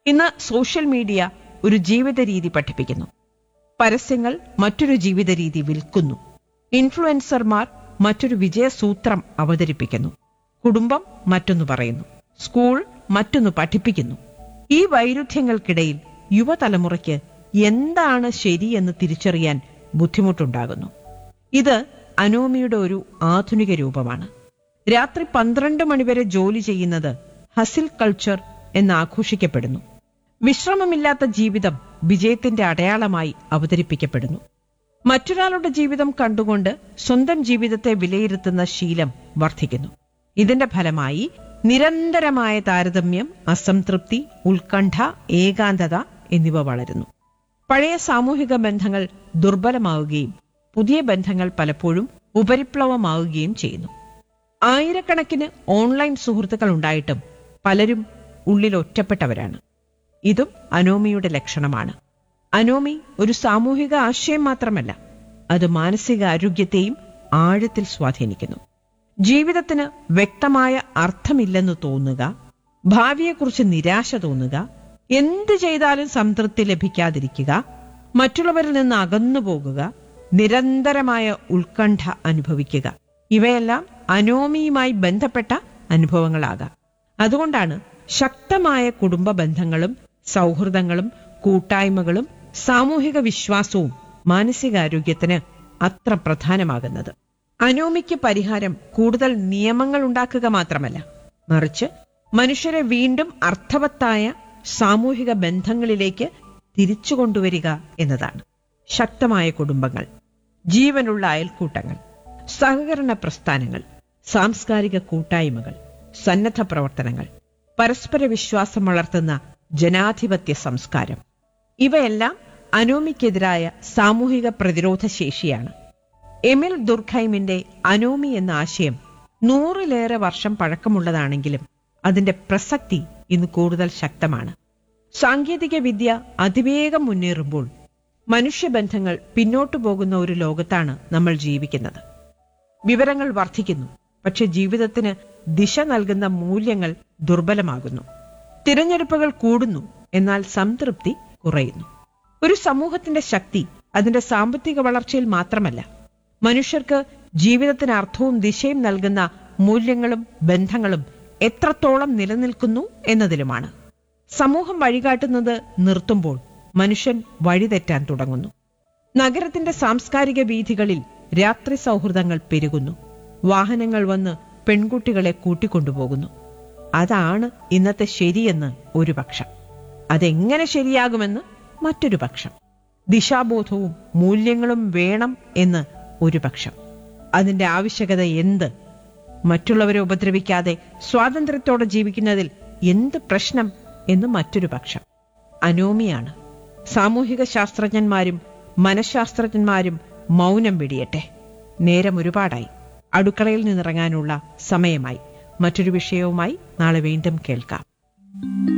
ഇന്ന് social media ഒരു ജീവിത രീതി പഠിപ്പിക്കുന്നു പരസ്യങ്ങൾ മറ്റൊരു ജീവിത രീതി വിൽക്കുന്നു ഇൻഫ്ലുവൻസർമാർ മറ്റൊരു വിജയസൂത്രം അവതരിപ്പിക്കുന്നു കുടുംബം മറ്റൊന്ന് പറയുന്നു സ്കൂൾ മറ്റൊന്ന് പഠിപ്പിക്കുന്നു ഈ വൈരുദ്ധ്യങ്ങൾക്കിടയിൽ യുവതലമുറയ്ക്ക് എന്താണ് ശരിയെന്ന് തിരിച്ചറിയാൻ ബുദ്ധിമുട്ടുണ്ടാകുന്നു ഇത് അനോമിയുടെ ഒരു ആധുനിക രൂപമാണ് രാത്രി പന്ത്രണ്ട് മണിവരെ ജോലി ചെയ്യുന്നത് ഹസിൽ കൾച്ചർ എന്ന് ആഘോഷിക്കപ്പെടുന്നു വിശ്രമമില്ലാത്ത ജീവിതം വിജയത്തിന്റെ അടയാളമായി അവതരിപ്പിക്കപ്പെടുന്നു മറ്റൊരാളുടെ ജീവിതം കണ്ടുകൊണ്ട് സ്വന്തം ജീവിതത്തെ വിലയിരുത്തുന്ന ശീലം വർദ്ധിക്കുന്നു ഇതിന്റെ ഫലമായി നിരന്തരമായ താരതമ്യം അസംതൃപ്തി ഉത്കണ്ഠ ഏകാന്തത എന്നിവ വളരുന്നു പഴയ സാമൂഹിക ബന്ധങ്ങൾ ദുർബലമാവുകയും പുതിയ ബന്ധങ്ങൾ പലപ്പോഴും ഉപരിപ്ലവമാവുകയും ചെയ്യുന്നു ആയിരക്കണക്കിന് ഓൺലൈൻ സുഹൃത്തുക്കൾ ഉണ്ടായിട്ടും പലരും ഉള്ളിൽ ഒറ്റപ്പെട്ടവരാണ് ഇതും അനോമിയുടെ ലക്ഷണമാണ് അനോമി ഒരു സാമൂഹിക ആശയം മാത്രമല്ല അത് മാനസിക ആരോഗ്യത്തെയും ആഴത്തിൽ സ്വാധീനിക്കുന്നു ജീവിതത്തിന് വ്യക്തമായ അർത്ഥമില്ലെന്ന് തോന്നുക ഭാവിയെക്കുറിച്ച് നിരാശ തോന്നുക എന്ത് ചെയ്താലും സംതൃപ്തി ലഭിക്കാതിരിക്കുക മറ്റുള്ളവരിൽ നിന്ന് അകന്നു പോകുക നിരന്തരമായ ഉത്കണ്ഠ അനുഭവിക്കുക ഇവയെല്ലാം അനോമിയുമായി ബന്ധപ്പെട്ട അനുഭവങ്ങളാകാം അതുകൊണ്ടാണ് ശക്തമായ കുടുംബ ബന്ധങ്ങളും സൗഹൃദങ്ങളും കൂട്ടായ്മകളും സാമൂഹിക വിശ്വാസവും മാനസികാരോഗ്യത്തിന് അത്ര പ്രധാനമാകുന്നത് അനോമിക്ക് പരിഹാരം കൂടുതൽ നിയമങ്ങൾ ഉണ്ടാക്കുക മാത്രമല്ല മറിച്ച് മനുഷ്യരെ വീണ്ടും അർത്ഥവത്തായ സാമൂഹിക ബന്ധങ്ങളിലേക്ക് തിരിച്ചു കൊണ്ടുവരിക എന്നതാണ് ശക്തമായ കുടുംബങ്ങൾ ജീവനുള്ള അയൽക്കൂട്ടങ്ങൾ സഹകരണ പ്രസ്ഥാനങ്ങൾ സാംസ്കാരിക കൂട്ടായ്മകൾ സന്നദ്ധ പ്രവർത്തനങ്ങൾ പരസ്പര വിശ്വാസം വളർത്തുന്ന ജനാധിപത്യ സംസ്കാരം ഇവയെല്ലാം അനോമിക്കെതിരായ സാമൂഹിക പ്രതിരോധ ശേഷിയാണ് എമിൽ ദുർഖൈമിന്റെ അനോമി എന്ന ആശയം നൂറിലേറെ വർഷം പഴക്കമുള്ളതാണെങ്കിലും അതിന്റെ പ്രസക്തി ഇന്ന് കൂടുതൽ ശക്തമാണ് സാങ്കേതിക വിദ്യ അതിവേഗം മുന്നേറുമ്പോൾ മനുഷ്യബന്ധങ്ങൾ പിന്നോട്ടു പോകുന്ന ഒരു ലോകത്താണ് നമ്മൾ ജീവിക്കുന്നത് വിവരങ്ങൾ വർദ്ധിക്കുന്നു പക്ഷെ ജീവിതത്തിന് ദിശ നൽകുന്ന മൂല്യങ്ങൾ ദുർബലമാകുന്നു തിരഞ്ഞെടുപ്പുകൾ കൂടുന്നു എന്നാൽ സംതൃപ്തി കുറയുന്നു ഒരു സമൂഹത്തിന്റെ ശക്തി അതിന്റെ സാമ്പത്തിക വളർച്ചയിൽ മാത്രമല്ല മനുഷ്യർക്ക് ജീവിതത്തിന് അർത്ഥവും ദിശയും നൽകുന്ന മൂല്യങ്ങളും ബന്ധങ്ങളും എത്രത്തോളം നിലനിൽക്കുന്നു എന്നതിലുമാണ് സമൂഹം വഴികാട്ടുന്നത് നിർത്തുമ്പോൾ മനുഷ്യൻ വഴിതെറ്റാൻ തുടങ്ങുന്നു നഗരത്തിന്റെ സാംസ്കാരിക വീഥികളിൽ രാത്രി സൗഹൃദങ്ങൾ പെരുകുന്നു വാഹനങ്ങൾ വന്ന് പെൺകുട്ടികളെ കൂട്ടിക്കൊണ്ടുപോകുന്നു അതാണ് ഇന്നത്തെ ശരിയെന്ന് ഒരു പക്ഷം അതെങ്ങനെ ശരിയാകുമെന്ന് മറ്റൊരു പക്ഷം ദിശാബോധവും മൂല്യങ്ങളും വേണം എന്ന് ഒരു പക്ഷം അതിന്റെ ആവശ്യകത എന്ത് മറ്റുള്ളവരെ ഉപദ്രവിക്കാതെ സ്വാതന്ത്ര്യത്തോടെ ജീവിക്കുന്നതിൽ എന്ത് പ്രശ്നം എന്ന് മറ്റൊരു പക്ഷം അനോമിയാണ് സാമൂഹിക ശാസ്ത്രജ്ഞന്മാരും മനഃശാസ്ത്രജ്ഞന്മാരും മൗനം വെടിയട്ടെ നേരം ഒരുപാടായി അടുക്കളയിൽ നിന്നിറങ്ങാനുള്ള സമയമായി മറ്റൊരു വിഷയവുമായി നാളെ വീണ്ടും കേൾക്കാം